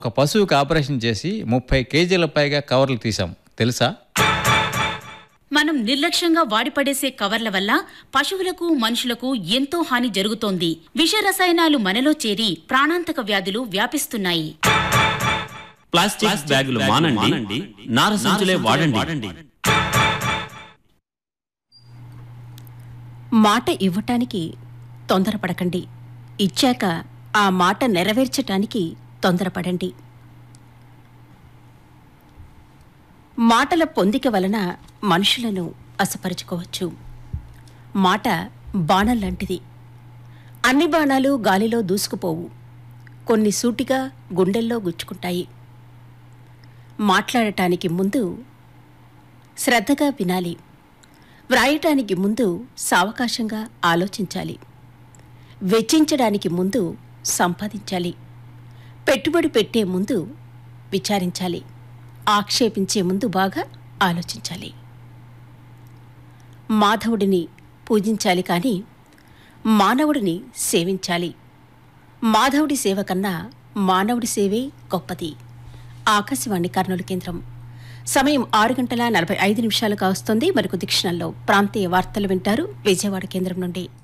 ఒక పశువుకి ఆపరేషన్ చేసి ముప్పై కేజీల పైగా కవర్లు తీసాం తెలుసా మనం నిర్లక్ష్యంగా వాడిపడేసే కవర్ల వల్ల పశువులకు మనుషులకు ఎంతో హాని జరుగుతోంది విష రసాయనాలు మనలో చేరి ప్రాణాంతక వ్యాధులు వ్యాపిస్తున్నాయి ప్లాస్టిక్ బ్యాగులు మానండి నార సంచులే వాడండి మాట ఇవ్వటానికి తొందరపడకండి ఇచ్చాక ఆ మాట నెరవేర్చటానికి తొందరపడండి మాటల పొందిక వలన మనుషులను అసపరుచుకోవచ్చు మాట బాణం లాంటిది అన్ని బాణాలు గాలిలో దూసుకుపోవు కొన్ని సూటిగా గుండెల్లో గుచ్చుకుంటాయి మాట్లాడటానికి ముందు శ్రద్ధగా వినాలి వ్రాయటానికి ముందు సావకాశంగా ఆలోచించాలి వెచ్చించడానికి ముందు సంపాదించాలి పెట్టుబడి పెట్టే ముందు విచారించాలి ఆక్షేపించే ముందు బాగా ఆలోచించాలి మాధవుడిని పూజించాలి కానీ మానవుడిని సేవించాలి మాధవుడి సేవ కన్నా మానవుడి సేవే గొప్పది ఆకాశవాణి కర్నూలు కేంద్రం సమయం ఆరు గంటల నలభై ఐదు నిమిషాలు కావస్తోంది మరికొద్ది క్షణాల్లో ప్రాంతీయ వార్తలు వింటారు విజయవాడ కేంద్రం నుండి